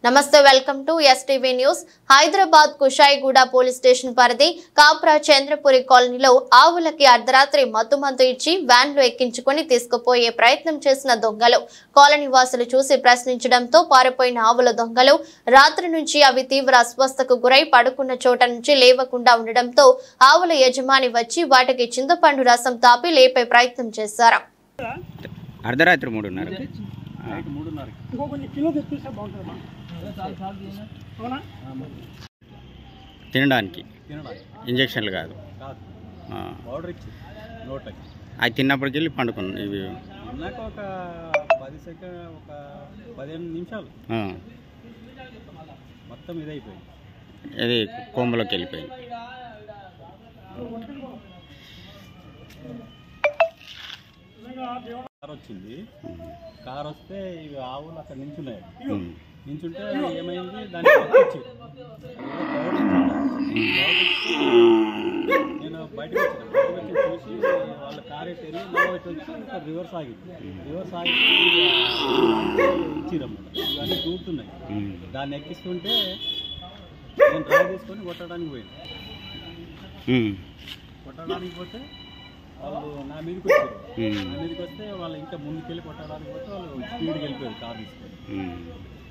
నమస్తే welcome to STV news Hyderabad Kushaiguda police station పరిధి కాప్రా చంద్రపురి కాలనీలో ఆవులకి అర్ధరాత్రి మత్తుమందు ఇచ్చి వ్యాన్లు ఎక్కించుకొని తీసుకుపోయే ప్రయత్నం చేసిన దొంగలు కాలనీ వాసులు చూసి ప్రశ్నించడంతో పారిపోయిన ఆవుల దొంగలు రాత్రి నుంచి అవి తీవ్ర అస్వస్థకు గురై పడుకున్న చోట నుంచి లేవకుండా ఉండడంతో ఆవుల యజమాని వచ్చి వాటికి చింతపండు రసం తాపి లేపే ప్రయత్నం చేశారు అర్ధరాత్రి మూడున్నర ఇంకో కొంచెం కిలో తెప్పిస్తే బాగుంటుంది మా అవునా తినడానికి ఇంజక్షన్లు కాదు ఆ. పౌడర్ ఇచ్చి నోట్లకి అవి తిన్నప్పటికి వెళ్ళి పండుకున్నాను ఇవి తిన్నాక ఒక పది సెకండ్ ఒక పదిహేను నిమిషాలు ఆ. మొత్తం ఇదైపోయింది ఇది కొమ్మలోకి వెళ్ళిపోయింది కార్ వచ్చింది కార్ వస్తే ఇవి ఆవులు అక్కడ నించున్నాయి ఉమ్. నించుంటే ఏమైంది దానికి పట్టుకొచ్చి పౌడర్ ఇచ్చిండు. పౌడర్ ఇచ్చి నేను బయటకు వచ్చాను బయటకు వచ్చి చూసి వాళ్ళ కార్ ఎట్టి వెళ్ళి మళ్ళీ ఇటు వచ్చి ఇంకా రివర్స్ ఆగింది రివర్స్ ఆగి ఇచ్చిరమ్మట ఇవన్నీ దూరుతున్నాయి ఉమ్. దాన్ని ఎక్కిస్తుంటే నేను డ్రైవ్ తీసుకొని కొట్టడానికి పోయింది ఉమ్. కొట్టడానికి పోతే వాళ్ళు నా మీదకి వచ్చారు ఉమ్. నా మీదకి వస్తే వాళ్ళు ఇంకా ముందుకెళ్ళి కొట్టడానికి పోతే వాళ్ళు స్పీడ్కి వెళ్ళిపోయారు కార్ తీసుకొని ఉమ్.